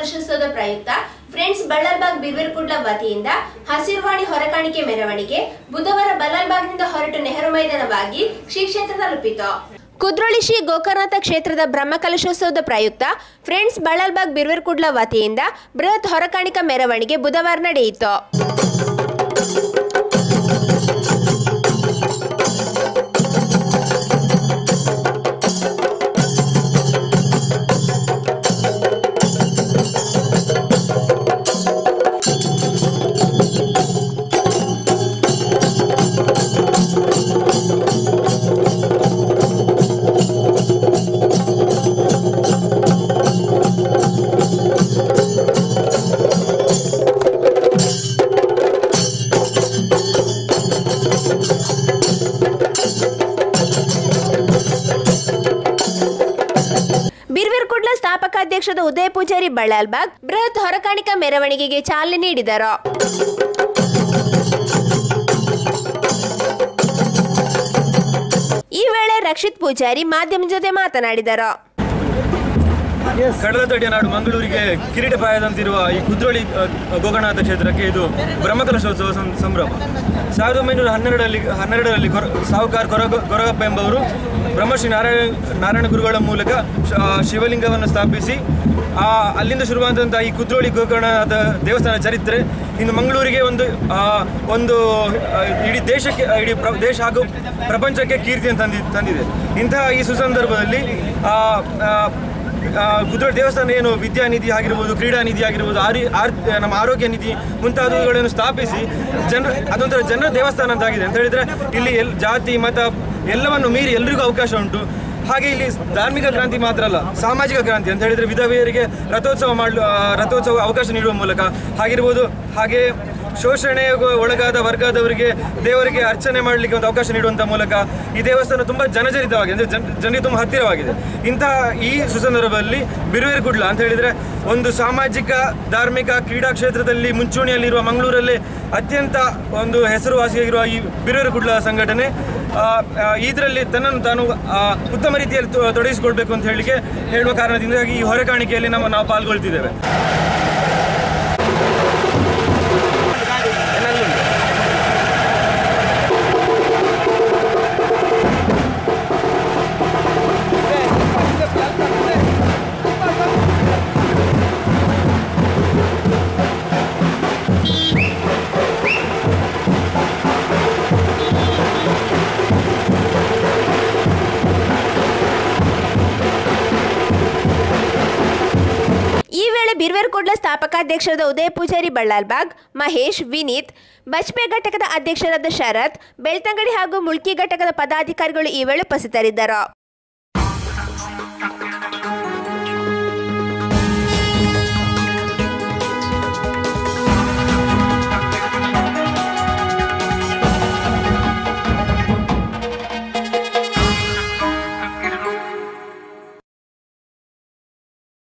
ಕಲಶೋತ್ಸವದ ಪ್ರಯುಕ್ತ ಫ್ರೆಂಡ್ಸ್ ಬಳ್ಳಲ್ಬಾಗ್ ಬಿರ್ವಿರ್ಕುಡ್ಲ ವತಿಯಿಂದ ಹಸಿರುವಾಣಿ ಹೊರಕಾಣಿಕೆ ಮೆರವಣಿಗೆ ಬುಧವಾರ ಬಳ್ಳಲ್ಬಾಗ್ನಿಂದ ಹೊರಟು ನೆಹರು ಮೈದಾನವಾಗಿ ಶ್ರೀ ಕ್ಷೇತ್ರ ತಲುಪಿತು ಕುದ್ರೋಳಿ ಶ್ರೀ ಗೋಕರ್ಣನಾಥ ಕ್ಷೇತ್ರದ ಬ್ರಹ್ಮಕಲಶೋತ್ಸವದ ಪ್ರಯುಕ್ತ ಫ್ರೆಂಡ್ಸ್ ಬಳ್ಳಲ್ಬಾಗ್ ಬಿರ್ವಿರ್ಕುಡ್ಲ ವತಿಯಿಂದ ಬೃಹತ್ ಹೊರಕಾಣಿಕಾ ಮೆರವಣಿಗೆ ಬುಧವಾರ ನಡೆಯಿತು ಬಿರ್ವಿರ್ಕುಡ್ಲ ಸ್ಥಾಪಕಾಧ್ಯಕ್ಷದ ಉದಯ ಪೂಜಾರಿ ಬಳ್ಳಾಲ್ಬಾಗ್ ಬೃಹತ್ ಹೊರಕಾಣಿಕಾ ಮೆರವಣಿಗೆಗೆ ಚಾಲನೆ ನೀಡಿದರು ಈ ವೇಳೆ ರಕ್ಷಿತ್ ಪೂಜಾರಿ ಮಾಧ್ಯಮ ಜೊತೆ ಮಾತನಾಡಿದರು ಕಡಲ ತಡಿಯ ನಾಡು ಮಂಗಳೂರಿಗೆ ಕಿರೀಟಪಾಯದಂತಿರುವ ಈ ಕುದ್ರೋಳಿ ಅ, ಗೋಕರ್ಣನಾಥ ಕ್ಷೇತ್ರಕ್ಕೆ ಇದು ಬ್ರಹ್ಮಕಲಶೋತ್ಸವ ಸಂ- ಸಂಭ್ರಮ ಸಾವಿರದ ಒಂಬೈನೂರ ಹನ್ನೆರಡರಲ್ಲಿ ಹನ್ನೆರಡರಲ್ಲಿ ಕೊರ ಸಾವುಕಾರ್ ಕೊರಗ ಕೊರಗಪ್ಪ ಎಂಬವರು ಬ್ರಹ್ಮಶ್ರೀ ನಾರಾಯಣ ನಾರಾಯಣ ಗುರುಗಳ ಮೂಲಕ ಶ- ಆ, ಶಿವಲಿಂಗವನ್ನು ಸ್ಥಾಪಿಸಿ ಆ ಅಲ್ಲಿಂದ ಶುರುವಾದಂಥ ಈ ಕುದ್ರೋಳಿ ಗೋಕರ್ಣನಾಥ ದೇವಸ್ಥಾನ ಚರಿತ್ರೆ ಇನ್ನು ಮಂಗಳೂರಿಗೆ ಒಂದು ಆ, ಒಂದು ಆ, ಇಡೀ ದೇಶಕ್ಕೆ ಇಡೀ ಪ್ರ- ದೇಶ ಹಾಗೂ ಪ್ರಪಂಚಕ್ಕೆ ಕೀರ್ತಿಯನ್ನು ತಂದಿ ತಂದಿದೆ ಇಂತಹ ಈ ಸುಸಂದರ್ಭದಲ್ಲಿ ಆ, ಆ, ಆ, ಕುದುರೆ ದೇವಸ್ಥಾನ ಏನು ವಿದ್ಯಾನಿಧಿ ಆಗಿರ್ಬೋದು ಕ್ರೀಡಾ ನಿಧಿ ಆಗಿರ್ಬೋದು ಆರಿ ಆರ್ ನಮ್ಮ ಆರೋಗ್ಯ ನಿಧಿ ಮುಂತಾದವುಗಳನ್ನು ಸ್ಥಾಪಿಸಿ ಜನರ ಅದೊಂಥರ ಜನರ ದೇವಸ್ಥಾನ ಅಂತ ಆಗಿದೆ ಅಂತ ಹೇಳಿದ್ರೆ ಇಲ್ಲಿ ಎಲ್ ಜಾತಿ ಮತ ಎಲ್ಲವನ್ನು ಮೀರಿ ಎಲ್ರಿಗೂ ಅವಕಾಶ ಉಂಟು ಹಾಗೆ ಇಲ್ಲಿ ಧಾರ್ಮಿಕ ಕ್ರಾಂತಿ ಮಾತ್ರ ಅಲ್ಲ ಸಾಮಾಜಿಕ ಕ್ರಾಂತಿ ಅಂತ ಹೇಳಿದ್ರೆ ವಿಧವೆಯರಿಗೆ ರಥೋತ್ಸವ ಮಾಡಲು ರಥೋತ್ಸವ ಅವಕಾಶ ನೀಡುವ ಮೂಲಕ ಹಾಗಿರ್ಬೋದು ಹಾಗೆ ಶೋಷಣೆಗೆ ಒಳಗಾದ ವರ್ಗದವರಿಗೆ ದೇವರಿಗೆ ಅರ್ಚನೆ ಮಾಡಲಿಕ್ಕೆ ಒಂದು ಅವಕಾಶ ನೀಡುವಂಥ ಮೂಲಕ ಈ ದೇವಸ್ಥಾನ ತುಂಬ ಜನಜನಿತವಾಗಿದೆ ಅಂದರೆ ಜನ ಜನರಿಗೆ ತುಂಬ ಹತ್ತಿರವಾಗಿದೆ ಇಂತಹ ಈ ಸುಸಂದರ್ಭದಲ್ಲಿ ಬಿರುವೇರು ಕುಡ್ಲ ಅಂತ ಹೇಳಿದರೆ ಒಂದು ಸಾಮಾಜಿಕ ಧಾರ್ಮಿಕ ಕ್ರೀಡಾ ಕ್ಷೇತ್ರದಲ್ಲಿ ಮುಂಚೂಣಿಯಲ್ಲಿರುವ ಮಂಗಳೂರಲ್ಲಿ ಅತ್ಯಂತ ಒಂದು ಹೆಸರುವಾಸಿಯಾಗಿರುವ ಈ ಬಿರುವೇರು ಕುಡ್ಲ ಸಂಘಟನೆ ಇದರಲ್ಲಿ ತನ್ನನ್ನು ತಾನು ಆ, ಉತ್ತಮ ರೀತಿಯಲ್ಲಿ ತೊ- ತೊಡಗಿಸಿಕೊಳ್ಬೇಕು ಅಂತ ಹೇಳಲಿಕ್ಕೆ ಹೇಳುವ ಕಾರಣದಿಂದಾಗಿ ಈ ಹೊರಕಾಣಿಕೆಯಲ್ಲಿ ನಮ್ಮ ನಾವು ಪಾಲ್ಗೊಳ್ತಿದ್ದೇವೆ ಈ ವೇಳೆ ಬಿರ್ವೇರ್ಕೋಡ್ಲ ಸ್ಥಾಪಕಾಧ್ಯಕ್ಷರಾದ ಉದಯ ಪೂಜಾರಿ ಬಳ್ಳಾಲ್ಬಾಗ್ ಮಹೇಶ್ ವಿನೀತ್ ಬಜ್ಪೆ ಘಟಕದ ಅಧ್ಯಕ್ಷರಾದ ಶರತ್ ಬೆಳ್ತಂಗಡಿ ಹಾಗೂ ಮುಳ್ಕಿ ಘಟಕದ ಪದಾಧಿಕಾರಿಗಳು ಈ ವೇಳೆ ಉಪಸ್ಥಿತರಿದ್ದರು